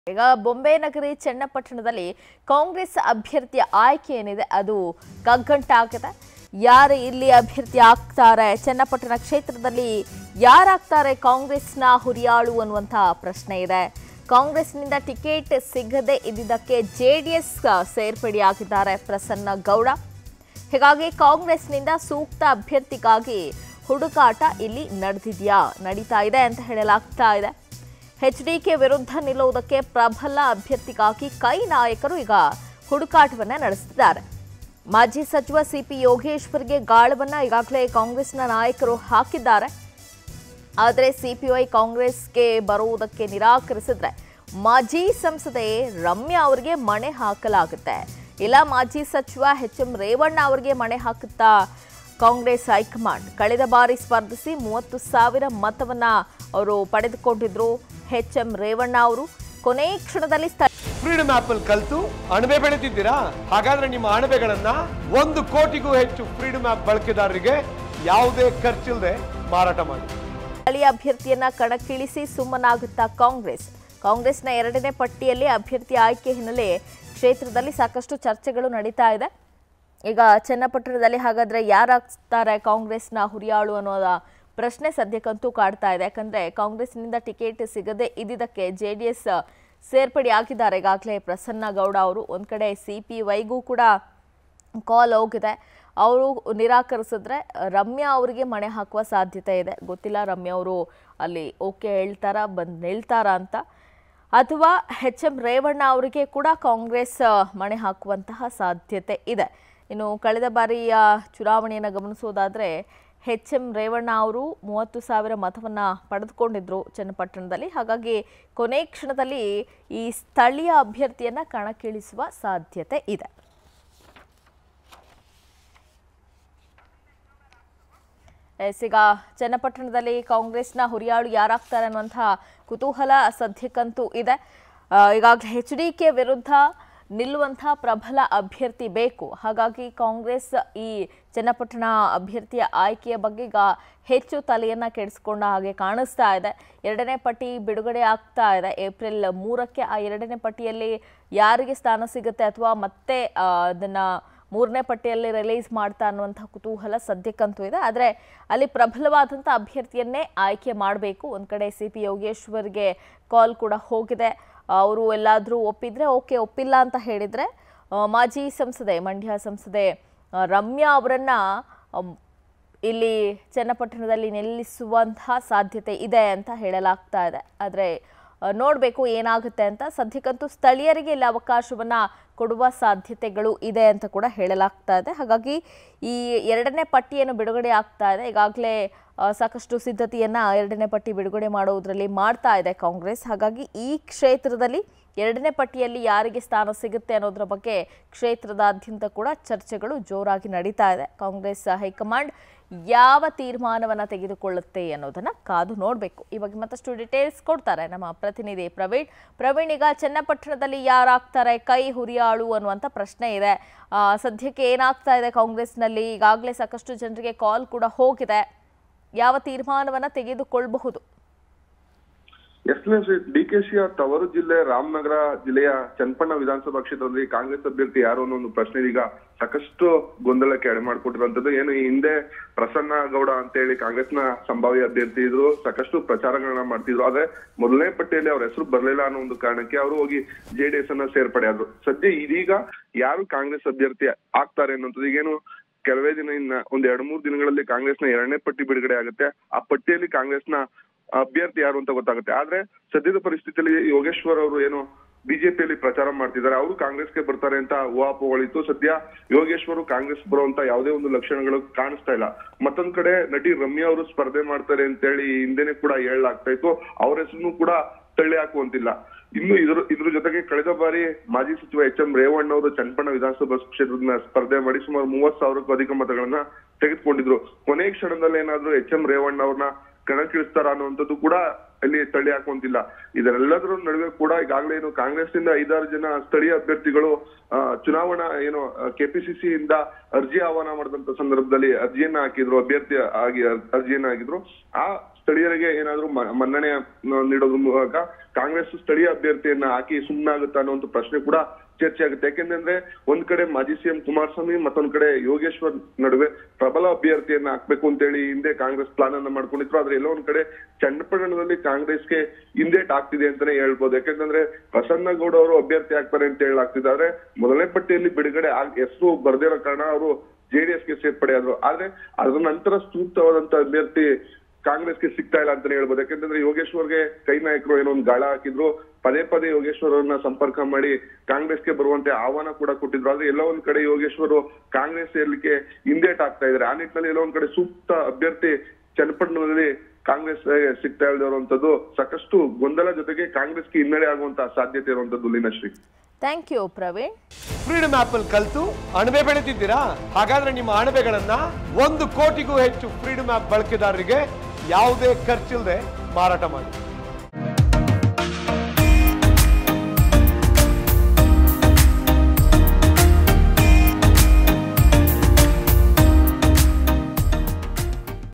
ಈಗ ಬೊಂಬೆ ನಗರಿ ಚನ್ನಪಟ್ಟಣದಲ್ಲಿ ಕಾಂಗ್ರೆಸ್ ಅಭ್ಯರ್ಥಿಯ ಆಯ್ಕೆ ಏನಿದೆ ಅದು ಕಗ್ಗಂಟಾಗಿದೆ ಯಾರು ಇಲ್ಲಿ ಅಭ್ಯರ್ಥಿ ಆಗ್ತಾರೆ ಚನ್ನಪಟ್ಟಣ ಕ್ಷೇತ್ರದಲ್ಲಿ ಯಾರಾಗ್ತಾರೆ ಕಾಂಗ್ರೆಸ್ನ ಹುರಿಯಾಳು ಅನ್ನುವಂಥ ಪ್ರಶ್ನೆ ಇದೆ ಕಾಂಗ್ರೆಸ್ನಿಂದ ಟಿಕೆಟ್ ಸಿಗದೆ ಇದ್ದಿದ್ದಕ್ಕೆ ಜೆ ಡಿ ಎಸ್ ಸೇರ್ಪಡೆಯಾಗಿದ್ದಾರೆ ಪ್ರಸನ್ನ ಗೌಡ ಹೀಗಾಗಿ ಕಾಂಗ್ರೆಸ್ನಿಂದ ಸೂಕ್ತ ಅಭ್ಯರ್ಥಿಗಾಗಿ ಹುಡುಕಾಟ ಇಲ್ಲಿ ನಡೆದಿದೆಯಾ ನಡೀತಾ ಇದೆ ಅಂತ ಹೇಳಲಾಗ್ತಾ ಇದೆ ಎಚ್ ಡಿ ಕೆ ವಿರುದ್ಧ ನಿಲ್ಲುವುದಕ್ಕೆ ಪ್ರಬಲ ಅಭ್ಯರ್ಥಿಗಾಗಿ ಕೈ ನಾಯಕರು ಈಗ ಹುಡುಕಾಟವನ್ನ ನಡೆಸುತ್ತಿದ್ದಾರೆ ಮಾಜಿ ಸಚಿವ ಸಿಪಿ ಯೋಗೇಶ್ವರ್ಗೆ ಗಾಳವನ್ನ ಈಗಾಗಲೇ ಕಾಂಗ್ರೆಸ್ನ ನಾಯಕರು ಹಾಕಿದ್ದಾರೆ ಆದರೆ ಸಿಪಿಐ ಕಾಂಗ್ರೆಸ್ಗೆ ಬರುವುದಕ್ಕೆ ನಿರಾಕರಿಸಿದ್ರೆ ಮಾಜಿ ಸಂಸದೆ ರಮ್ಯಾ ಅವರಿಗೆ ಮಣೆ ಹಾಕಲಾಗುತ್ತೆ ಇಲ್ಲ ಮಾಜಿ ಸಚಿವ ಎಚ್ ಎಂ ರೇವಣ್ಣ ಅವರಿಗೆ ಮಣೆ ಹಾಕುತ್ತಾ ಕಾಂಗ್ರೆಸ್ ಹೈಕಮಾಂಡ್ ಕಳೆದ ಬಾರಿ ಸ್ಪರ್ಧಿಸಿ ಮೂವತ್ತು ಸಾವಿರ ಮತವನ್ನ ಅವರು ಪಡೆದುಕೊಂಡಿದ್ರು ಎಚ್ ಎಂ ರೇವಣ್ಣ ಅವರು ಕೊನೆ ಕ್ಷಣದಲ್ಲಿ ಸ್ಥ- ಫ್ರೀಡಮ್ ಆಪ್ ಅಲ್ಲಿ ಕಲ್ತು ಅಣಬೆ ಬೆಳೆದಿದ್ದೀರಾ ಹಾಗಾದ್ರೆ ನಿಮ್ಮ ಅಣಬೆಗಳನ್ನ ಒಂದು ಕೋಟಿಗೂ ಹೆಚ್ಚು ಫ್ರೀಡಮ್ ಆಪ್ ಬಳಕೆದಾರರಿಗೆ ಯಾವುದೇ ಖರ್ಚಿಲ್ಲದೆ ಮಾರಾಟ ಮಾಡಿ ಸ್ಥಳೀಯ ಅಭ್ಯರ್ಥಿಯನ್ನ ಕಣಕ್ಕಿಳಿಸಿ ಸುಮ್ಮನಾಗುತ್ತಾ ಕಾಂಗ್ರೆಸ್ ಕಾಂಗ್ರೆಸ್ನ ಎರಡನೇ ಪಟ್ಟಿಯಲ್ಲಿ ಅಭ್ಯರ್ಥಿ ಆಯ್ಕೆ ಹಿನ್ನೆಲೆ ಕ್ಷೇತ್ರದಲ್ಲಿ ಸಾಕಷ್ಟು ಚರ್ಚೆಗಳು ನಡೀತಾ ಇದೆ ಈಗ ಚನ್ನಪಟ್ಟಣದಲ್ಲಿ ಹಾಗಾದ್ರೆ ಯಾರಾಗ್ತಾರೆ ಕಾಂಗ್ರೆಸ್ನ ಹುರಿಯಾಳು ಅನ್ನೋದ ಪ್ರಶ್ನೆ ಸದ್ಯಕ್ಕಂತೂ ಕಾಡ್ತಾ ಇದೆ ಯಾಕಂದ್ರೆ ಕಾಂಗ್ರೆಸ್ನಿಂದ ಟಿಕೆಟ್ ಸಿಗದೆ ಇದ್ದಿದ್ದಕ್ಕೆ ಜೆ ಡಿ ಎಸ್ ಸೇರ್ಪಡೆಯಾಗಿದ್ದಾರೆ ಈಗಾಗಲೇ ಪ್ರಸನ್ನ ಗೌಡ ಅವರು ಒಂದ್ ಕಡೆ ಸಿ ಪಿ ವೈಗೂ ಕೂಡ ಕಾಲ್ ಹೋಗಿದೆ ಅವರು ನಿರಾಕರಿಸಿದ್ರೆ ರಮ್ಯಾ ಅವರಿಗೆ ಮಣೆ ಹಾಕುವ ಸಾಧ್ಯತೆ ಇದೆ ಗೊತ್ತಿಲ್ಲ ರಮ್ಯಾ ಅವರು ಅಲ್ಲಿ ಓಕೆ ಹೇಳ್ತಾರಾ ಬಂದು ನಿಲ್ತಾರಾ ಅಂತ ಅಥವಾ ಎಚ್ ಎಂ ರೇವಣ್ಣ ಅವರಿಗೆ ಕೂಡ ಕಾಂಗ್ರೆಸ್ ಆ, ಮಣೆ ಹಾಕುವಂತಹ ಸಾಧ್ಯತೆ ಇದೆ ಇನ್ನು ಕಳೆದ ಬಾರಿಯ ಚುನಾವಣೆಯನ್ನು ಗಮನಿಸೋದಾದರೆ ಎಚ್ ಎಂ ರೇವಣ್ಣ ಅವರು ಮೂವತ್ತು ಸಾವಿರ ಮತವನ್ನು ಪಡೆದುಕೊಂಡಿದ್ರು ಚನ್ನಪಟ್ಟಣದಲ್ಲಿ ಹಾಗಾಗಿ ಕೊನೆ ಕ್ಷಣದಲ್ಲಿ ಈ ಸ್ಥಳೀಯ ಅಭ್ಯರ್ಥಿಯನ್ನು ಕಣಕ್ಕಿಳಿಸುವ ಸಾಧ್ಯತೆ ಇದೆ ಎಸ್, ಈಗ ಚನ್ನಪಟ್ಟಣದಲ್ಲಿ ಕಾಂಗ್ರೆಸ್ನ ಹುರಿಯಾಳು ಯಾರಾಗ್ತಾರೆ ಅನ್ನುವಂತಹ ಕುತೂಹಲ ಸದ್ಯಕ್ಕಂತೂ ಇದೆ ಆ, ಈಗಾಗಲೇ ಎಚ್ ಡಿ ಕೆ ವಿರುದ್ಧ ನಿಲ್ಲುವಂತಹ ಪ್ರಬಲ ಅಭ್ಯರ್ಥಿ ಬೇಕು ಹಾಗಾಗಿ ಕಾಂಗ್ರೆಸ್ ಈ ಚನ್ನಪಟ್ಟಣ ಅಭ್ಯರ್ಥಿಯ ಆಯ್ಕೆಯ ಬಗ್ಗೆ ಈಗ ಹೆಚ್ಚು ತಲೆಯನ್ನ ಕೆಡಿಸ್ಕೊಂಡ ಹಾಗೆ ಕಾಣಿಸ್ತಾ ಇದೆ ಎರಡನೇ ಪಟ್ಟಿ ಬಿಡುಗಡೆ ಆಗ್ತಾ ಇದೆ ಏಪ್ರಿಲ್ ಮೂರಕ್ಕೆ ಆ ಎರಡನೇ ಪಟ್ಟಿಯಲ್ಲಿ ಯಾರಿಗೆ ಸ್ಥಾನ ಸಿಗುತ್ತೆ ಅಥವಾ ಮತ್ತೆ ಆ, ಅದನ್ನ ಮೂರನೇ ಪಟ್ಟಿಯಲ್ಲಿ ರಿಲೀಸ್ ಮಾಡ್ತಾ ಅನ್ನುವಂಥ ಕುತೂಹಲ ಸದ್ಯಕ್ಕಂತೂ ಇದೆ ಆದರೆ ಅಲ್ಲಿ ಪ್ರಬಲವಾದಂಥ ಅಭ್ಯರ್ಥಿಯನ್ನೇ ಆಯ್ಕೆ ಮಾಡಬೇಕು ಒಂದು ಕಡೆ ಸಿ ಪಿ ಯೋಗೇಶ್ವರ್ಗೆ ಕಾಲ್ ಕೂಡ ಹೋಗಿದೆ ಅವರು ಎಲ್ಲಾದರೂ ಒಪ್ಪಿದ್ರೆ ಓಕೆ ಒಪ್ಪಿಲ್ಲ ಅಂತ ಹೇಳಿದರೆ ಮಾಜಿ ಸಂಸದೆ ಮಂಡ್ಯ ಸಂಸದೆ ಆ, ರಮ್ಯಾ ಅವರನ್ನ ಅಮ್, ಇಲ್ಲಿ ಚನ್ನಪಟ್ಟಣದಲ್ಲಿ ನಿಲ್ಲಿಸುವಂತಹ ಸಾಧ್ಯತೆ ಇದೆ ಅಂತ ಹೇಳಲಾಗ್ತಾ ಇದೆ ಆದರೆ ನೋಡಬೇಕು ಏನಾಗುತ್ತೆ ಅಂತ ಸದ್ಯಕ್ಕಂತೂ ಸ್ಥಳೀಯರಿಗೆ ಇಲ್ಲಿ ಅವಕಾಶವನ್ನ ಕೊಡುವ ಸಾಧ್ಯತೆಗಳು ಇದೆ ಅಂತ ಕೂಡ ಹೇಳಲಾಗ್ತಾ ಇದೆ ಹಾಗಾಗಿ ಈ ಎರಡನೇ ಪಟ್ಟಿಯನ್ನು ಬಿಡುಗಡೆ ಆಗ್ತಾ ಇದೆ ಈಗಾಗಲೇ ಆ, ಸಾಕಷ್ಟು ಸಿದ್ಧತೆಯನ್ನ ಎರಡನೇ ಪಟ್ಟಿ ಬಿಡುಗಡೆ ಮಾಡುವುದರಲ್ಲಿ ಮಾಡ್ತಾ ಇದೆ ಕಾಂಗ್ರೆಸ್ ಹಾಗಾಗಿ ಈ ಕ್ಷೇತ್ರದಲ್ಲಿ ಎರಡನೇ ಪಟ್ಟಿಯಲ್ಲಿ ಯಾರಿಗೆ ಸ್ಥಾನ ಸಿಗುತ್ತೆ ಅನ್ನೋದ್ರ ಬಗ್ಗೆ ಕ್ಷೇತ್ರದಾದ್ಯಂತ ಕೂಡ ಚರ್ಚೆಗಳು ಜೋರಾಗಿ ನಡೀತಾ ಇದೆ ಕಾಂಗ್ರೆಸ್ ಹೈಕಮಾಂಡ್ ಯಾವ ತೀರ್ಮಾನವನ್ನ ತೆಗೆದುಕೊಳ್ಳುತ್ತೆ ಅನ್ನೋದನ್ನ ಕಾದು ನೋಡಬೇಕು ಈ ಬಗ್ಗೆ ಮತ್ತಷ್ಟು ಡೀಟೇಲ್ಸ್ ಕೊಡ್ತಾರೆ ನಮ್ಮ ಪ್ರತಿನಿಧಿ ಪ್ರವೀಣ್ ಪ್ರವೀಣ್ ಈಗ ಚನ್ನಪಟ್ಟಣದಲ್ಲಿ ಯಾರಾಗ್ತಾರೆ ಕೈ ಹುರಿಯಾಳು ಅನ್ನುವಂಥ ಪ್ರಶ್ನೆ ಇದೆ ಆ, ಸದ್ಯಕ್ಕೆ ಏನಾಗ್ತಾ ಇದೆ ಕಾಂಗ್ರೆಸ್ನಲ್ಲಿ ಈಗಾಗಲೇ ಸಾಕಷ್ಟು ಜನರಿಗೆ ಕಾಲ್ ಕೂಡ ಹೋಗಿದೆ ಯಾವ ತೀರ್ಮಾನವನ್ನ ತೆಗೆದುಕೊಳ್ಳಬಹುದು ಎಸ್ನೇ ಡಿ ಕೆ ಶಿಯ ತವರು ಜಿಲ್ಲೆ ರಾಮನಗರ ಜಿಲ್ಲೆಯ ಚನ್ನಪಣ್ಣ ವಿಧಾನಸಭಾ ಕ್ಷೇತ್ರದಲ್ಲಿ ಕಾಂಗ್ರೆಸ್ ಅಭ್ಯರ್ಥಿ ಯಾರು ಅನ್ನೋ ಒಂದು ಪ್ರಶ್ನೆ ಈಗ ಸಾಕಷ್ಟು ಗೊಂದಲಕ್ಕೆ ಎಡೆ ಮಾಡಿಕೊಟ್ಟಿರುವಂತದ್ದು ಏನು ಈ ಹಿಂದೆ ಪ್ರಸನ್ನ ಗೌಡ ಅಂತ ಹೇಳಿ ಕಾಂಗ್ರೆಸ್ನ ಸಂಭಾವ್ಯ ಅಭ್ಯರ್ಥಿ ಇದ್ರು ಸಾಕಷ್ಟು ಪ್ರಚಾರಗಳನ್ನ ಮಾಡ್ತಿದ್ರು ಆದ್ರೆ ಮೊದಲನೇ ಪಟ್ಟಿಯಲ್ಲಿ ಅವ್ರ ಹೆಸರು ಬರ್ಲಿಲ್ಲ ಅನ್ನೋ ಒಂದು ಕಾರಣಕ್ಕೆ ಅವರು ಹೋಗಿ ಜೆಡಿಎಸ್ ಅನ್ನ ಸೇರ್ಪಡೆ ಆದ್ರು ಸದ್ಯ ಇದೀಗ ಯಾರು ಕಾಂಗ್ರೆಸ್ ಅಭ್ಯರ್ಥಿ ಆಗ್ತಾರೆ ಅನ್ನೋದು ಈಗೇನು ಕೆಲವೇ ದಿನ ಇನ್ನ ಒಂದ್ ಎರಡ್ ಮೂರ್ ದಿನಗಳಲ್ಲಿ ಕಾಂಗ್ರೆಸ್ನ ಎರಡನೇ ಪಟ್ಟಿ ಬಿಡುಗಡೆ ಆಗುತ್ತೆ ಆ ಪಟ್ಟಿಯಲ್ಲಿ ಕಾಂಗ್ರೆಸ್ನ ಅಭ್ಯರ್ಥಿ ಯಾರು ಅಂತ ಗೊತ್ತಾಗುತ್ತೆ ಆದ್ರೆ ಸದ್ಯದ ಪರಿಸ್ಥಿತಿಯಲ್ಲಿ ಯೋಗೇಶ್ವರ್ ಅವರು ಏನು ಬಿಜೆಪಿಯಲ್ಲಿ ಪ್ರಚಾರ ಮಾಡ್ತಿದ್ದಾರೆ ಅವರು ಕಾಂಗ್ರೆಸ್ಗೆ ಬರ್ತಾರೆ ಅಂತ ಊಹಾಪೋಗಳಿತ್ತು ಸದ್ಯ ಯೋಗೇಶ್ವರು ಕಾಂಗ್ರೆಸ್ ಬರುವಂತ ಯಾವುದೇ ಒಂದು ಲಕ್ಷಣಗಳು ಕಾಣಿಸ್ತಾ ಇಲ್ಲ ಮತ್ತೊಂದ್ ಕಡೆ ನಟಿ ರಮ್ಯಾ ಅವರು ಸ್ಪರ್ಧೆ ಮಾಡ್ತಾರೆ ಅಂತೇಳಿ ಹಿಂದೆನೆ ಕೂಡ ಹೇಳಲಾಗ್ತಾ ಇತ್ತು ಅವ್ರ ಹೆಸರು ಕೂಡ ತಳ್ಳಿ ಹಾಕುವಂತಿಲ್ಲ ಇನ್ನು ಇದ್ರ ಇದ್ರ ಜೊತೆಗೆ ಕಳೆದ ಬಾರಿ ಮಾಜಿ ಸಚಿವ ಎಚ್ ಎಂ ರೇವಣ್ಣ ಅವರು ಚನ್ನಪಣ್ಣ ವಿಧಾನಸಭಾ ಕ್ಷೇತ್ರದಿಂದ ಸ್ಪರ್ಧೆ ಮಾಡಿ ಸುಮಾರು ಮೂವತ್ ಸಾವಿರಕ್ಕೂ ಅಧಿಕ ಮತಗಳನ್ನ ತೆಗೆದುಕೊಂಡಿದ್ರು ಕೊನೆ ಕ್ಷಣದಲ್ಲಿ ಏನಾದ್ರೂ ಎಚ್ ಎಂ ರೇವಣ್ಣ ಅವ್ರನ್ನ ಕಣಕ್ಕಿಳಿಸ್ತಾರ ಅನ್ನುವಂಥದ್ದು ಕೂಡ ಅಲ್ಲಿ ತಳ್ಳಿ ಹಾಕುವಂತಿಲ್ಲ ಇದರೆಲ್ಲದರ ನಡುವೆ ಕೂಡ ಈಗಾಗಲೇ ಏನು ಕಾಂಗ್ರೆಸ್ನಿಂದ ಐದಾರು ಜನ ಸ್ಥಳೀಯ ಅಭ್ಯರ್ಥಿಗಳು ಆ, ಚುನಾವಣಾ ಏನು ಕೆಪಿಸಿಸಿ ಇಂದ ಅರ್ಜಿ ಆಹ್ವಾನ ಮಾಡಿದಂತ ಸಂದರ್ಭದಲ್ಲಿ ಅರ್ಜಿಯನ್ನ ಹಾಕಿದ್ರು ಅಭ್ಯರ್ಥಿ ಆಗಿ ಅರ್ಜಿಯನ್ನ ಹಾಕಿದ್ರು ಆ ಸ್ಥಳೀಯರಿಗೆ ಏನಾದ್ರು ಮ- ಮನ್ನಣೆ ನೀಡೋದ್ರ ಮೂಲಕ ಕಾಂಗ್ರೆಸ್ ಸ್ಥಳೀಯ ಅಭ್ಯರ್ಥಿಯನ್ನ ಹಾಕಿ ಸುಮ್ಮನಾಗುತ್ತಾ ಅನ್ನೋ ಒಂದು ಪ್ರಶ್ನೆ ಕೂಡ ಚರ್ಚೆ ಆಗುತ್ತೆ ಯಾಕೆಂದ್ರೆ ಒಂದ್ ಕಡೆ ಮಾಜಿ ಸಿಎಂ ಕುಮಾರಸ್ವಾಮಿ ಮತ್ತೊಂದ್ ಕಡೆ ಯೋಗೇಶ್ವರ್ ನಡುವೆ ಪ್ರಬಲ ಅಭ್ಯರ್ಥಿಯನ್ನ ಹಾಕ್ಬೇಕು ಅಂತೇಳಿ ಹಿಂದೆ ಕಾಂಗ್ರೆಸ್ ಪ್ಲಾನ್ ಅನ್ನ ಮಾಡ್ಕೊಂಡಿದ್ರು ಆದ್ರೆ ಎಲ್ಲೋ ಒಂದ್ ಕಡೆ ಚನ್ನಪಟ್ಟಣದಲ್ಲಿ ಕಾಂಗ್ರೆಸ್ಗೆ ಹಿಂದೇಟ್ ಆಗ್ತಿದೆ ಅಂತಾನೆ ಹೇಳ್ಬೋದು ಯಾಕೆಂದ್ರೆ ಪ್ರಸನ್ನ ಗೌಡ ಅವರು ಅಭ್ಯರ್ಥಿ ಆಗ್ತಾರೆ ಅಂತ ಹೇಳಾಗ್ತಿದ್ದಾರೆ ಮೊದಲನೇ ಪಟ್ಟಿಯಲ್ಲಿ ಬಿಡುಗಡೆ ಹೆಸರು ಬರ್ದಿರೋ ಕಾರಣ ಅವರು ಜೆಡಿಎಸ್ ಗೆ ಸೇರ್ಪಡೆ ಆದ್ರು ಆದ್ರೆ ಅದ್ರ ನಂತರ ಸೂಕ್ತವಾದಂತ ಅಭ್ಯರ್ಥಿ ಕಾಂಗ್ರೆಸ್ಗೆ ಸಿಗ್ತಾ ಇಲ್ಲ ಅಂತಾನೆ ಹೇಳ್ಬೋದು ಯಾಕಂತಂದ್ರೆ ಯೋಗೇಶ್ವರ್ಗೆ ಕೈ ನಾಯಕರು ಏನೋ ಒಂದು ಗಾಳ ಹಾಕಿದ್ರು ಪದೇ ಪದೇ ಯೋಗೇಶ್ವರ್ ಅವ್ರನ್ನ ಸಂಪರ್ಕ ಮಾಡಿ ಕಾಂಗ್ರೆಸ್ಗೆ ಬರುವಂತೆ ಆಹ್ವಾನ ಕೂಡ ಕೊಟ್ಟಿದ್ರು ಆದ್ರೆ ಎಲ್ಲೋ ಒಂದ್ ಕಡೆ ಯೋಗೇಶ್ವರ್ ಕಾಂಗ್ರೆಸ್ ಸೇರ್ಲಿಕ್ಕೆ ಹಿಂದೇಟ್ ಆಗ್ತಾ ಇದ್ದಾರೆ ಆ ನಿಟ್ಟಿನಲ್ಲಿ ಎಲ್ಲೋ ಒಂದ್ ಕಡೆ ಸೂಕ್ತ ಅಭ್ಯರ್ಥಿ ಚನ್ನಪಟ್ಟಣದಲ್ಲಿ ಕಾಂಗ್ರೆಸ್ ಸಿಗ್ತಾ ಇರುವಂತದ್ದು ಸಾಕಷ್ಟು ಗೊಂದಲ ಜೊತೆಗೆ ಕಾಂಗ್ರೆಸ್ಗೆ ಹಿನ್ನಡೆ ಆಗುವಂತ ಸಾಧ್ಯತೆ ಇರುವಂತದ್ದು Leenashree thank you Praveen freedom app ಅಲ್ಲಿ ಕಲ್ತು ಅಣಬೆ ಬೆಳೆತಿದ್ದೀರಾ ಹಾಗಾದ್ರೆ ನಿಮ್ಮ ಅಣಬೆಗಳನ್ನ ಒಂದು ಕೋಟಿಗೂ ಹೆಚ್ಚು ಫ್ರೀಡಮ್ ಆಪ್ ಬಳಕೆದಾರರಿಗೆ ಯಾವುದೇ ಖರ್ಚಿಲ್ಲದೆ ಮಾರಾಟ ಮಾಡಿ